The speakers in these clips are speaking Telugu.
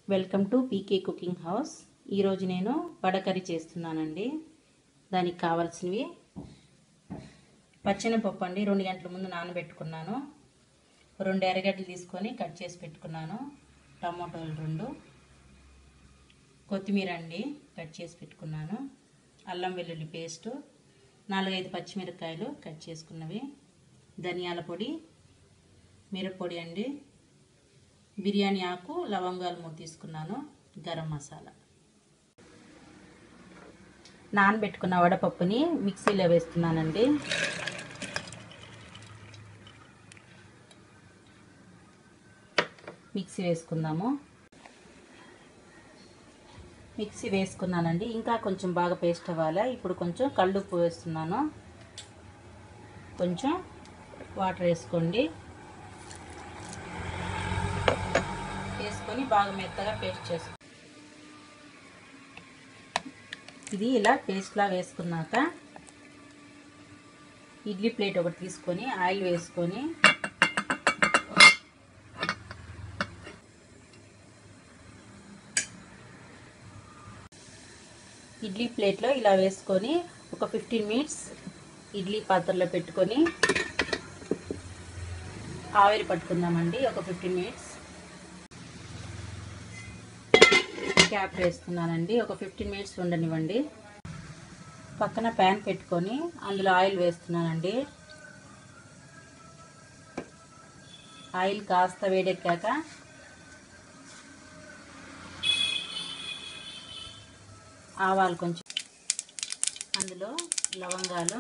welcome to PK cooking house ఈరోజు నేను వడ కర్రీ చేస్తున్నానండి దానికి కావాల్సినవి పచ్చెనపప్పు అండి రెండు గంటల ముందు నానబెట్టుకున్నాను రెండు ఎర్రగడ్డలు తీసుకొని కట్ చేసి పెట్టుకున్నాను టమాటోలు రెండు కొత్తిమీర అండి కట్ చేసి పెట్టుకున్నాను అల్లం వెల్లుల్లి పేస్టు నాలుగైదు పచ్చిమిరపకాయలు కట్ చేసుకున్నవి ధనియాల పొడి మిరప్పొడి అండి బిర్యానీ ఆకు లవంగాలు మూడు తీసుకున్నాను గరం మసాలా నానబెట్టుకున్న వడపప్పుని మిక్సీలో వేస్తున్నానండి మిక్సీ వేసుకుందాము మిక్సీ వేసుకున్నానండి ఇంకా కొంచెం బాగా పేస్ట్ అవ్వాలి ఇప్పుడు కొంచెం కళ్ళుప్పు వేస్తున్నాను కొంచెం వాటర్ వేసుకోండి వేసుకొని బాగా మెత్తగా పేస్ట్ చేసుకో ఇది ఇలా పేస్ట్లా వేసుకున్నాక ఇడ్లీ ప్లేట్ ఒకటి తీసుకొని ఆయిల్ వేసుకొని ఇడ్లీ ప్లేట్లో ఇలా వేసుకొని ఒక ఫిఫ్టీన్ మినిట్స్ ఇడ్లీ పాత్రలో పెట్టుకొని ఆవిరి పట్టుకుందామండి ఒక ఫిఫ్టీన్ మినిట్స్ క్యాప్ వేస్తున్నానండి ఒక ఫిఫ్టీన్ మినిట్స్ ఉండనివ్వండి పక్కన ప్యాన్ పెట్టుకొని అందులో ఆయిల్ వేస్తున్నానండి ఆయిల్ కాస్త వేడెక్కాక ఆవాలు కొంచెం అందులో లవంగాలు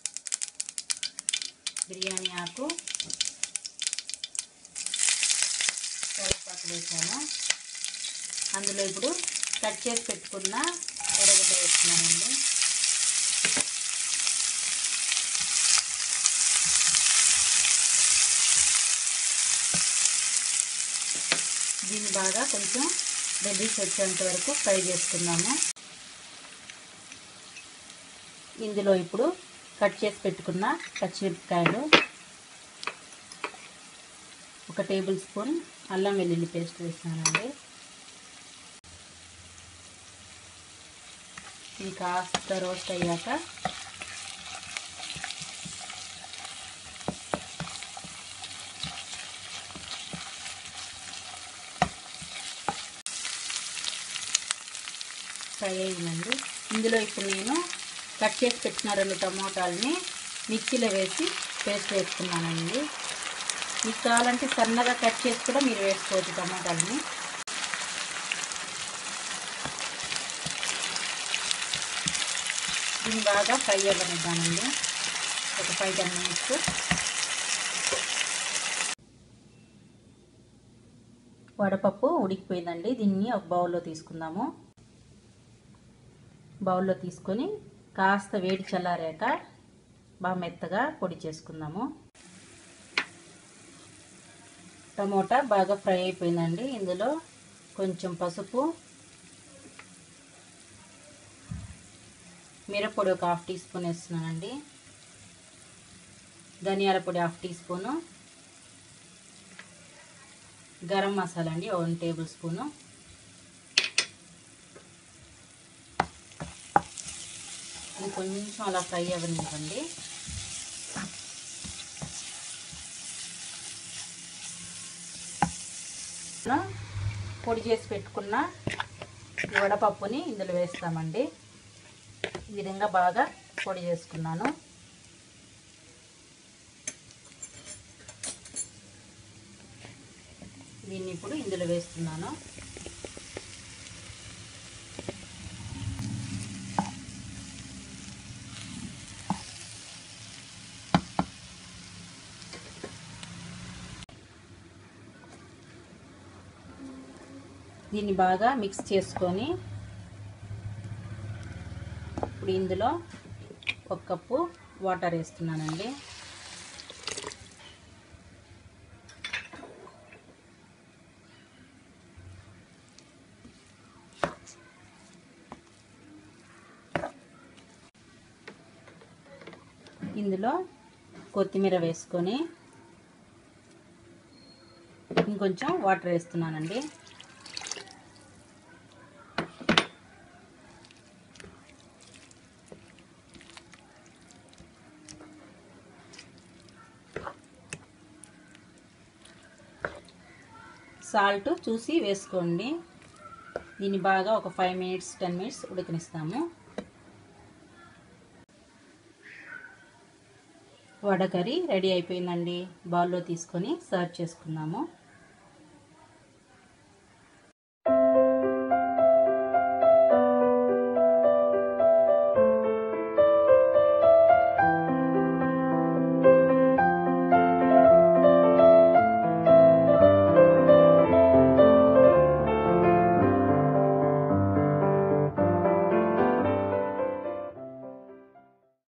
బిర్యానీ ఆకు కరివేపాకు వేసాను అందులో ఇప్పుడు కట్ చేసి పెట్టుకున్న ఎర్రగడ్డ వేస్తున్నానండి దీన్ని బాగా కొంచెం రెడ్డిష్ వచ్చేంత వరకు ఫ్రై చేసుకుందాము ఇందులో ఇప్పుడు కట్ చేసి పెట్టుకున్న పచ్చిమిరపకాయలు ఒక టేబుల్ స్పూన్ అల్లం వెల్లుల్లి పేస్ట్ వేసినానండి ఇది కాస్త రోస్ట్ అయ్యాక ఫ్రై అయిందండి ఇందులో ఇప్పుడు నేను కట్ చేసి పెట్టిన రెండు టమోటాలని మిక్సీలో వేసి పేస్ట్ వేసుకున్నానండి మీకు కావాలంటే సన్నగా కట్ చేసి కూడా మీరు వేసుకోవచ్చు టమాటాలని దీన్ని బాగా ఫ్రై అవ్వనిద్దామండి ఒక ఫైవ్ టెన్ మినిట్స్ వడపప్పు ఉడికిపోయిందండి దీన్ని ఒక బౌల్లో తీసుకుందాము బౌల్లో తీసుకొని కాస్త వేడి చల్లారాక బాగా మెత్తగా పొడి చేసుకుందాము టమోటా బాగా ఫ్రై అయిపోయిందండి ఇందులో కొంచెం పసుపు మిరప్పొడి ఒక హాఫ్ టీ స్పూన్ వేస్తున్నానండి ధనియాల పొడి half teaspoon garam masala అండి వన్ టేబుల్ స్పూను ఇది కొంచెం అలా ఫ్రై అవ్వనివ్వండి పొడి చేసి పెట్టుకున్న వడపప్పుని ఇందులో వేస్తామండి ఈ విధంగా బాగా పొడి చేసుకున్నాను దీన్ని ఇప్పుడు ఇందులో వేస్తున్నాను దీన్ని బాగా మిక్స్ చేసుకొని ఇప్పుడు ఇందులో ఒక కప్పు వాటర్ వేస్తున్నానండి ఇందులో కొత్తిమీర వేసుకొని ఇంకొంచెం వాటర్ వేస్తున్నానండి సాల్ట్ చూసి వేసుకోండి దీన్ని బాగా ఒక ఫైవ్ మినిట్స్ టెన్ మినిట్స్ ఉడకనిస్తాము వడ కర్రీ రెడీ అయిపోయిందండి బౌల్లో తీసుకొని సర్వ్ చేసుకుందాము